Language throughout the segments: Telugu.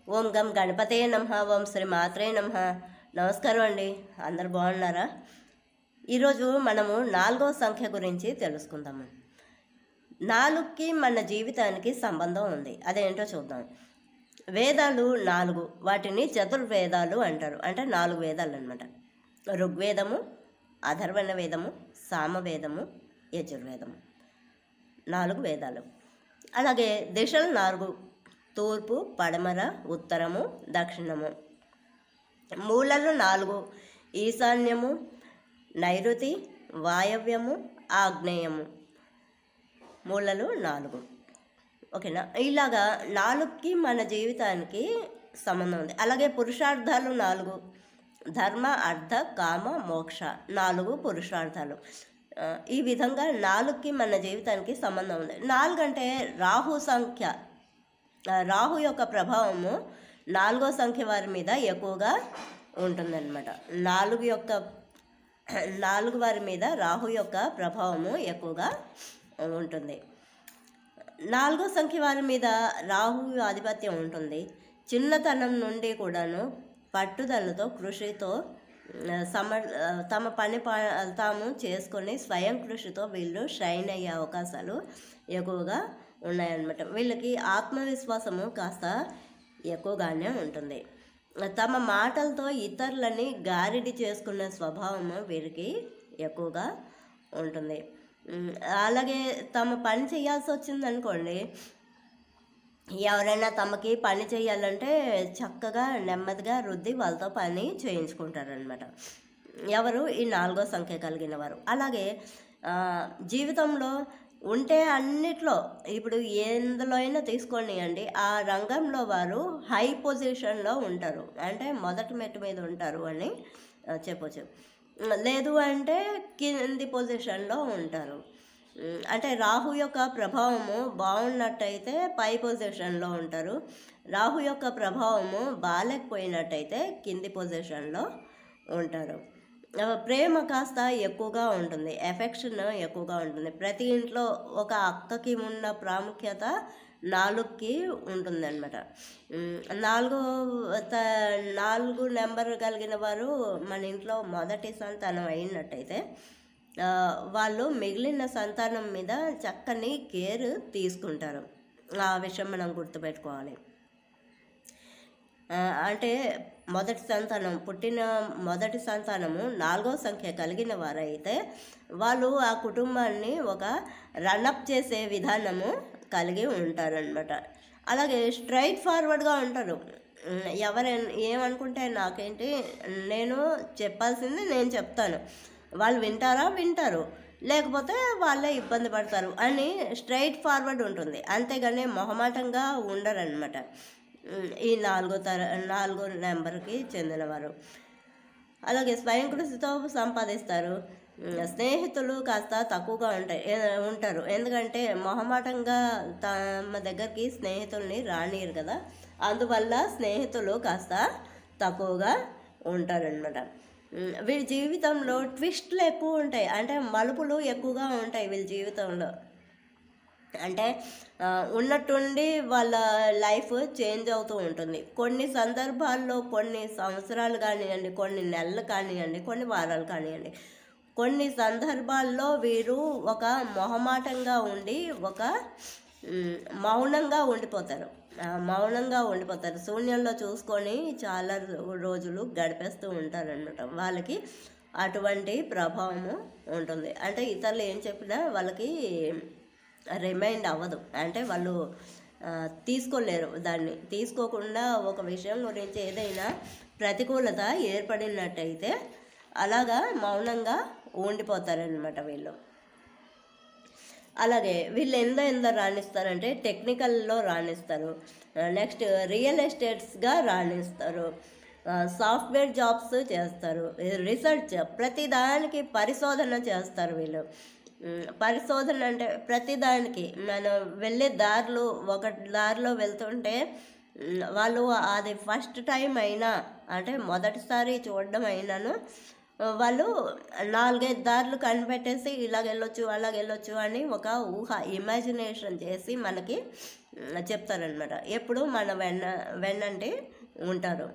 ఓం గం గణపతే నమ ఓం శ్రీ మాత్రే నమ నమస్కారం అండి అందరు బాగున్నారా ఈరోజు మనము నాలుగో సంఖ్య గురించి తెలుసుకుందాము నాలుగుకి మన జీవితానికి సంబంధం ఉంది అదేంటో చూద్దాం వేదాలు నాలుగు వాటిని చతుర్వేదాలు అంటారు అంటే నాలుగు వేదాలు అనమాట ఋగ్వేదము అధర్వణ వేదము సామవేదము యజుర్వేదము నాలుగు వేదాలు అలాగే దిశలు నాలుగు తూర్పు పడమర ఉత్తరము దక్షిణము మూలలు నాలుగు ఈశాన్యము నైరుతి వాయవ్యము ఆగ్నేయము మూలలు నాలుగు ఓకేనా ఇలాగా నాలుగుకి మన జీవితానికి సంబంధం ఉంది అలాగే పురుషార్థాలు నాలుగు ధర్మ అర్థ కామ మోక్ష నాలుగు పురుషార్థాలు ఆ, ఈ విధంగా నాలుగుకి మన జీవితానికి సంబంధం ఉంది నాలుగు అంటే రాహు సంఖ్య ఆ, రాహు యొక్క ప్రభావము నాలుగో సంఖ్య వారి మీద ఎక్కువగా ఉంటుందన్నమాట నాలుగు యొక్క నాలుగు వారి మీద రాహు యొక్క ప్రభావము ఎక్కువగా ఉంటుంది నాలుగో సంఖ్య వారి మీద రాహు ఆధిపత్యం ఉంటుంది చిన్నతనం నుండి కూడాను పట్టుదలతో కృషితో ఆ, సమ ఆ, తమ పని ప- తాము చేసుకొని స్వయం కృషితో వీళ్ళు షైన్ అయ్యే అవకాశాలు ఎక్కువగా ఉన్నాయన్నమాట వీళ్ళకి ఆత్మవిశ్వాసము కాస్త ఎక్కువగానే ఉంటుంది తమ మాటలతో ఇతరులని గారిడి చేసుకునే స్వభావము వీరికి ఎక్కువగా ఉంటుంది ఉమ్, అలాగే తమ పని చేయాల్సి వచ్చింది అనుకోండి ఎవరైనా తమకి పని చేయాలంటే చక్కగా నెమ్మదిగా రుద్ది వాళ్ళతో పని చేయించుకుంటారనమాట ఎవరు ఈ నాలుగో సంఖ్య కలిగిన వారు అలాగే ఆ, జీవితంలో ఉంటే అన్నిట్లో ఇప్పుడు ఎందులో అయినా తీసుకోనియండి ఆ రంగంలో వారు హై పొజిషన్లో ఉంటారు అంటే మొదటి మెట్టు మీద ఉంటారు అని ఆ, చెప్పొచ్చు లేదు అంటే కింది పొజిషన్లో ఉంటారు ఉమ్, అంటే రాహు యొక్క ప్రభావము బాగున్నట్టయితే పై పొజిషన్లో ఉంటారు రాహు యొక్క ప్రభావము బాగాలేకపోయినట్టయితే కింది పొజిషన్లో ఉంటారు ఆ, ప్రేమ కాస్త ఎక్కువగా ఉంటుంది ఎఫెక్షన్ ఎక్కువగా ఉంటుంది ప్రతి ఇంట్లో ఒక అక్కకి ఉన్న ప్రాముఖ్యత నాలుగుకి ఉంటుందన్నమాట ఉమ్, నాలుగు త- నాలుగు నెంబర్ కలిగిన వారు మన ఇంట్లో మొదటి సంతానం అయినట్టయితే ఆ, వాళ్ళు మిగిలిన సంతానం మీద చక్కని కేర్ తీసుకుంటారు ఆ విషయం మనం గుర్తుపెట్టుకోవాలి ఆ, అంటే మొదటి సంతానం పుట్టిన మొదటి సంతానము నాలుగో సంఖ్య కలిగిన వారైతే వాళ్ళు ఆ కుటుంబాన్ని ఒక రన్అప్ చేసే విధానము కలిగి ఉంటారనమాట అలాగే స్ట్రైట్ ఫార్వర్డ్గా ఉంటారు ఉమ్, ఎవరైనా ఏమనుకుంటే నాకేంటి నేను చెప్పాల్సింది నేను చెప్తాను వాళ్ళు వింటారా వింటారు లేకపోతే వాళ్ళే ఇబ్బంది పడతారు అని స్ట్రైట్ ఫార్వర్డ్ ఉంటుంది అంతేగాని మొహమాటంగా ఉండరనమాట ఉమ్, ఈ నాలుగో తర నాలుగో నెంబర్కి చెందినవారు అలాగే స్వయం కృషితో సంపాదిస్తారు ఉమ్, స్నేహితులు కాస్త తక్కువగా ఉంటాయి ఏ- ఉంటారు ఎందుకంటే మొహమాటంగా తమ దగ్గరికి స్నేహితుల్ని రానియరు కదా అందువల్ల స్నేహితులు కాస్త తక్కువగా ఉంటారనమాట ఉమ్, వీళ్ళ జీవితంలో ట్విస్ట్లు ఎక్కువ ఉంటాయి అంటే మలుపులు ఎక్కువగా ఉంటాయి వీళ్ళ జీవితంలో అంటే ఆ, ఉన్నట్టుండి వాళ్ళ లైఫ్ చేంజ్ అవుతూ ఉంటుంది కొన్ని సందర్భాల్లో కొన్ని సంవత్సరాలు కానివ్వండి కొన్ని నెలలు కానివ్వండి కొన్ని వారాలు కానివ్వండి కొన్ని సందర్భాల్లో వీరు ఒక మొహమాటంగా ఉండి ఒక మ్, మౌనంగా ఉండిపోతారు ఆ, మౌనంగా ఉండిపోతారు శూన్యంలో చూసుకొని చాలా రో- రోజులు గడిపేస్తూ ఉంటారనమాట వాళ్ళకి అటువంటి ప్రభావము ఉంటుంది అంటే ఇతరులు ఏం చెప్పినా వాళ్ళకి రిమైండ్ అవ్వదు అంటే వాళ్ళు ఆ, తీసుకోలేరు దాన్ని తీసుకోకుండా ఒక విషయం గురించి ఏదైనా ప్రతికూలత ఏర్పడినట్టయితే అలాగా మౌనంగా ఉండిపోతారనమాట వీళ్ళు అలాగే వీళ్ళు ఎందో ఎందో రాణిస్తారంటే టెక్నికల్లో రాణిస్తారు నెక్స్ట్ రియల్ ఎస్టేట్స్గా రాణిస్తారు సాఫ్ట్వేర్ జాబ్స్ చేస్తారు రీసెర్చ్ ప్రతి దానికి పరిశోధన చేస్తారు వీళ్ళు ఉమ్, పరిశోధన అంటే ప్రతి దానికి మనం వెళ్ళే దారిలో ఒక దారిలో వెళ్తుంటే ఉమ్, వాళ్ళు అది ఫస్ట్ టైం అయినా అంటే మొదటిసారి చూడడం అయినాను వాళ్ళు నాలుగైదు దారులు కనిపెట్టేసి ఇలాగ వెళ్ళొచ్చు అలాగ వెళ్ళొచ్చు అని ఒక ఊహ ఇమాజినేషన్ చేసి మనకి ఉమ్, చెప్తారనమాట ఎప్పుడు మన వెన్న వెన్నంటి ఉంటారు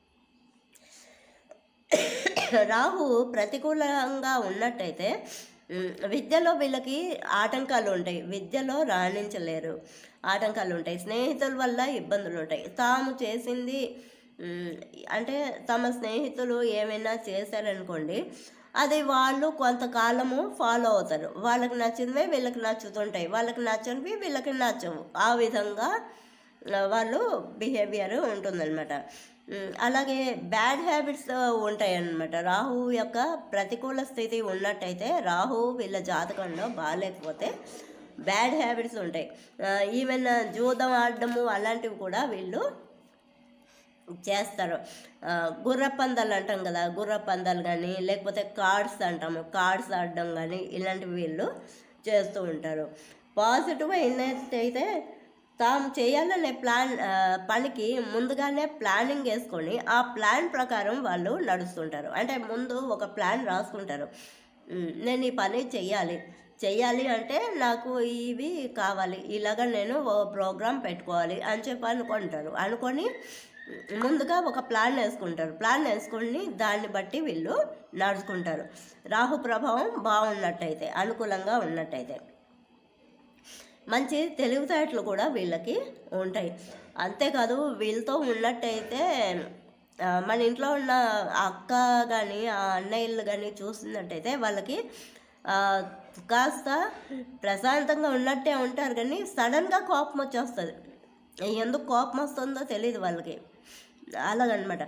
రాహు ప్రతికూలంగా ఉన్నట్టయితే ఉమ్, విద్యలో వీళ్ళకి ఆటంకాలు ఉంటాయి విద్యలో రాణించలేరు ఆటంకాలు ఉంటాయి స్నేహితుల వల్ల ఇబ్బందులు ఉంటాయి తాము చేసింది ఉమ్, అంటే తమ స్నేహితులు ఏమైనా చేశారనుకోండి అది వాళ్ళు కొంతకాలము ఫాలో అవుతారు వాళ్ళకి నచ్చినవే వీళ్ళకి నచ్చుతుంటాయి వాళ్ళకి నచ్చనివి వీళ్ళకి నచ్చవు ఆ విధంగా ఆ, వాళ్ళు బిహేవియర్ ఉంటుందన్నమాట ఉమ్, అలాగే బ్యాడ్ హ్యాబిట్స్ ఉంటాయి అన్నమాట రాహు యొక్క ప్రతికూల స్థితి ఉన్నట్టయితే రాహు వీళ్ళ జాతకంలో బాగాలేకపోతే బ్యాడ్ హ్యాబిట్స్ ఉంటాయి ఈవెన్ జూదం ఆడడము అలాంటివి కూడా వీళ్ళు చేస్తారు ఆ, గుర్ర పందాలు అంటాం కదా గుర్ర పందాలు కానీ లేకపోతే కార్డ్స్ అంటాము కార్డ్స్ ఆడడం కానీ ఇలాంటివి వీళ్ళు చేస్తూ ఉంటారు పాజిటివ్ అయినట్టయితే తాము చేయాలనే ప్లాన్ ఆ, పనికి ముందుగానే ప్లానింగ్ వేసుకొని ఆ ప్లాన్ ప్రకారం వాళ్ళు నడుస్తుంటారు అంటే ముందు ఒక ప్లాన్ రాసుకుంటారు ఉమ్, నేను ఈ పని చెయ్యాలి చెయ్యాలి అంటే నాకు ఇవి కావాలి ఇలాగ నేను ఓ ప్రోగ్రామ్ పెట్టుకోవాలి అని చెప్పి అనుకుంటారు అనుకొని ఉమ్, ముందుగా ఒక ప్లాన్ వేసుకుంటారు ప్లాన్ వేసుకొని దాన్ని బట్టి వీళ్ళు నడుచుకుంటారు రాహు ప్రభావం బాగున్నట్టయితే అనుకూలంగా ఉన్నట్టయితే మంచి తెలివితేటలు కూడా వీళ్ళకి ఉంటాయి అంతేకాదు వీళ్ళతో ఉన్నట్టయితే ఆ, మన ఇంట్లో ఉన్న అక్క కానీ ఆ అన్నయ్యలు కానీ చూస్తున్నట్టయితే వాళ్ళకి ఆ, కాస్త ప్రశాంతంగా ఉన్నట్టే ఉంటారు కానీ సడన్గా కోపం వచ్చేస్తుంది ఎందుకు కోపం వస్తుందో తెలియదు వాళ్ళకి అలాగనమాట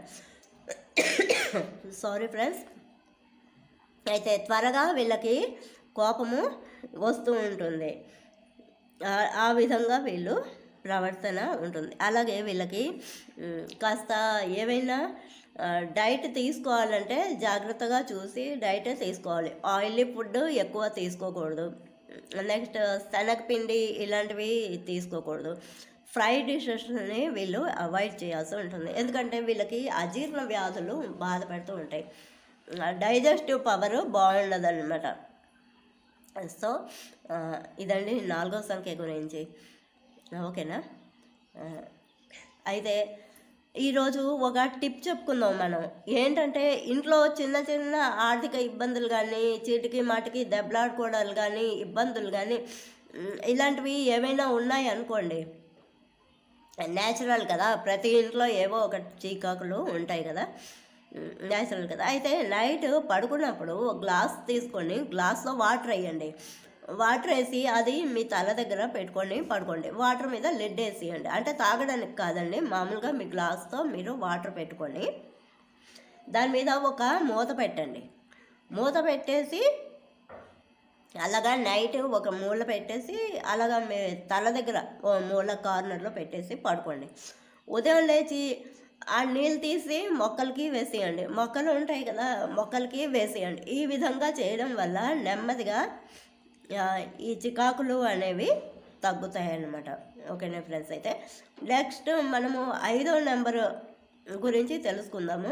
సారీ ఫ్రెండ్స్ అయితే త్వరగా వీళ్ళకి కోపము వస్తూ ఉంటుంది ఆ- ఆ విధంగా వీళ్ళు ప్రవర్తన ఉంటుంది అలాగే వీళ్ళకి మ్, కాస్త ఏవైనా ఆ, డైట్ తీసుకోవాలంటే జాగ్రత్తగా చూసి డైట్ తీసుకోవాలి ఆయిలీ ఫుడ్ ఎక్కువ తీసుకోకూడదు నెక్స్ట్ శనగపిండి ఇలాంటివి తీసుకోకూడదు ఫ్రై డిషెస్ని వీళ్ళు అవాయిడ్ చేయాల్సి ఉంటుంది ఎందుకంటే వీళ్ళకి అజీర్ణ వ్యాధులు బాధపడుతూ ఉంటాయి డైజెస్టివ్ పవర్ బాగుండదన్నమాట సో ఆ, ఇదండి నాలుగో సంఖ్య గురించి ఓకేనా ఆ, అయితే ఈరోజు ఒక టిప్ చెప్పుకుందాం మనం ఏంటంటే ఇంట్లో చిన్న చిన్న ఆర్థిక ఇబ్బందులు కానీ చీటికి మాటికి దెబ్బలాడుకోవడాలు కానీ ఇబ్బందులు కానీ ఉమ్, ఇలాంటివి ఏవైనా ఉన్నాయి అనుకోండి న్యాచురల్ కదా ప్రతి ఇంట్లో ఏవో ఒక చీకాకులు ఉంటాయి కదా న్యాచురల్ కదా అయితే నైట్ పడుకున్నప్పుడు ఒక గ్లాస్ తీసుకొని గ్లాస్లో వాటర్ వేయండి వాటర్ వేసి అది మీ తల దగ్గర పెట్టుకొని పడుకోండి వాటర్ మీద లిడ్ వేసియండి అంటే తాగడానికి కాదండి మామూలుగా మీ గ్లాస్తో మీరు వాటర్ పెట్టుకొని దాని మీద ఒక మూత పెట్టండి మూత పెట్టేసి అలాగా నైట్ ఒక మూల పెట్టేసి అలాగా మీ తల దగ్గర ఓ మూల కార్నర్లో పెట్టేసి పడుకోండి ఉదయం లేచి ఆ నీళ్ళు తీసి మొక్కలకి వేసేయండి మొక్కలు ఉంటాయి కదా మొక్కలకి వేసేయండి ఈ విధంగా చేయడం వల్ల నెమ్మదిగా ఆ, ఈ చికాకులు అనేవి తగ్గుతాయి అన్నమాట ఓకేనా ఫ్రెండ్స్ అయితే నెక్స్ట్ మనము ఐదో నెంబర్ గురించి తెలుసుకుందాము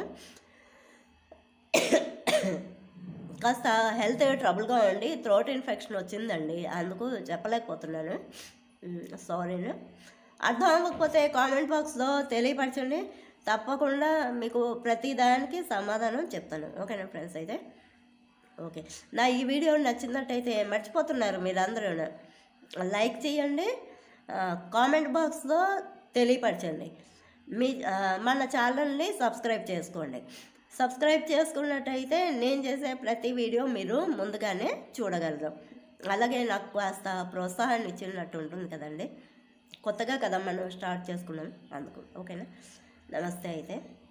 కాస్త హెల్త్ ట్రబుల్గా ఉండి థ్రోట్ ఇన్ఫెక్షన్ వచ్చిందండి అందుకు చెప్పలేకపోతున్నాను సారీను అర్థం అవ్వకపోతే కామెంట్ బాక్స్లో తెలియపరచండి తప్పకుండా మీకు ప్రతి దానికి సమాధానం చెప్తాను ఓకేనా ఫ్రెండ్స్ అయితే ఓకే నా ఈ వీడియో నచ్చినట్టయితే మర్చిపోతున్నారు మీరందరూ లైక్ చేయండి ఆ, కామెంట్ బాక్స్లో తెలియపరచండి మీ ఆ, మన ఛానల్ని సబ్స్క్రైబ్ చేసుకోండి సబ్స్క్రైబ్ చేసుకున్నట్టయితే నేను చేసే ప్రతి వీడియో మీరు ముందుగానే చూడగలరు అలాగే నాకు కాస్త ప్రోత్సాహాన్ని ఇచ్చినట్టు ఉంటుంది కదండి కొత్తగా కదా మనం స్టార్ట్ చేసుకున్నాం అందుకు ఓకేనా నమస్తే అయితే